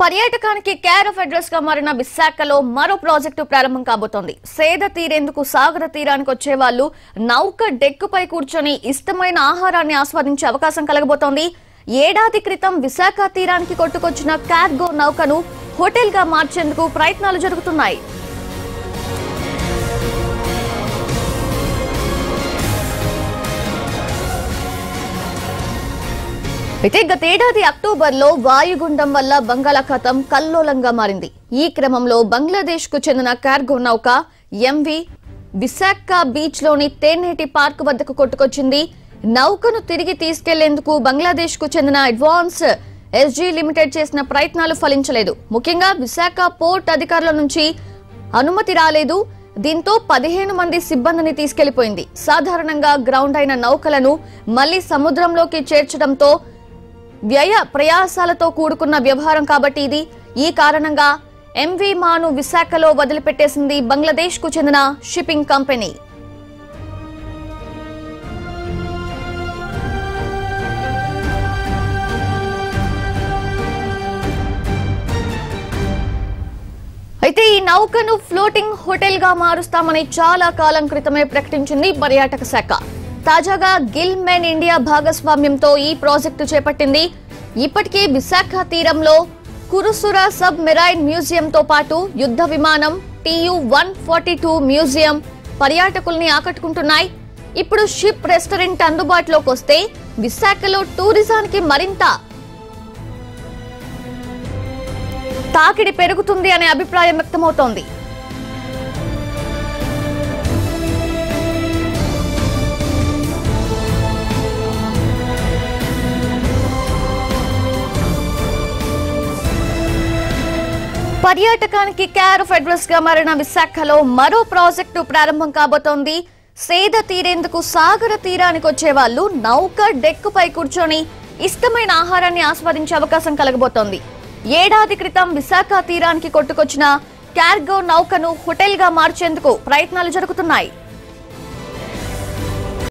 పర్యాటకానికి care of address గా మారిన విశాఖలో మరో ప్రాజెక్టు ప్రారంభం కాబోతోంది సేద తీరేందుకు సాగర తీరానికి వచ్చే వాళ్ళు నౌక డెక్కుపై కూర్చొని ఇష్టమైన ఆహారాన్ని ఆస్వాదించే అవకాశం కలగబోతోంది ఏడాది క్రితం విశాఖ తీరానికి కొట్టుకొచ్చిన కార్గో నౌకను హోటల్ గా మార్చేందుకు ప్రయత్నాలు జరుగుతున్నాయి అయితే గతేడాది అక్టోబర్లో వాయుగుండం వల్ల బంగాళాఖాతం కల్లోలంగా మారింది ఈ క్రమంలో బంగ్లాదేశ్ కు చెందిన కార్గో నౌక ఎంవి విశాఖ బీచ్ లోని తేనేటి పార్క్ వద్దకు కొట్టుకొచ్చింది నౌకను తిరిగి తీసుకెళ్లేందుకు బంగ్లాదేశ్ కు చెందిన అడ్వాన్స్ ఎస్జీ లిమిటెడ్ చేసిన ప్రయత్నాలు ఫలించలేదు ముఖ్యంగా విశాఖ పోర్ట్ అధికారుల నుంచి అనుమతి రాలేదు దీంతో పదిహేను మంది సిబ్బందిని తీసుకెళ్లిపోయింది సాధారణంగా గ్రౌండ్ అయిన నౌకలను మళ్లీ సముద్రంలోకి చేర్చడంతో వ్యయ ప్రయాసాలతో కూడుకున్న వ్యవహారం కాబట్టి ఇది ఈ కారణంగా ఎంవి మాను విశాఖలో వదిలిపెట్టేసింది బంగ్లాదేశ్ కు చెందిన షిప్పింగ్ కంపెనీ అయితే ఈ నౌకను ఫ్లోటింగ్ హోటల్ గా మారుస్తామని చాలా కాలం క్రితమే ప్రకటించింది పర్యాటక శాఖ తాజాగా గిల్ మెన్ ఇండియా భాగస్వామ్యంతో ఈ ప్రాజెక్టు చేపట్టింది ఇప్పటికే విశాఖ తీరంలో కురుసుర సబ్ మెరైన్ మ్యూజియం తో పాటు యుద్ధ విమానం T U one forty two museum పర్యాటకుల్ని ఆకట్టుకుంటున్నాయి ఇప్పుడు షిప్ రెస్టారెంట్ అందుబాటులోకి వస్తే విశాఖలో టూరిజానికి మరింత తాకిడి పెరుగుతుంది అనే అభిప్రాయం వ్యక్తమవుతోంది పర్యాటకానికి కేర్ ఆఫ్ అడ్రస్ గా మారిన విశాఖలో మరో ప్రాజెక్టు ప్రారంభం కాబోతోంది సేద తీరేందుకు సాగర తీరానికి వచ్చే వాళ్ళు నౌక డెక్కుపై కూర్చొని ఇష్టమైన ఆహారాన్ని ఆస్వాదించే అవకాశం కలగబోతోంది ఏడాది క్రితం విశాఖ తీరానికి కొట్టుకొచ్చిన కార్గో నౌకను హోటల్ గా మార్చేందుకు ప్రయత్నాలు జరుగుతున్నాయి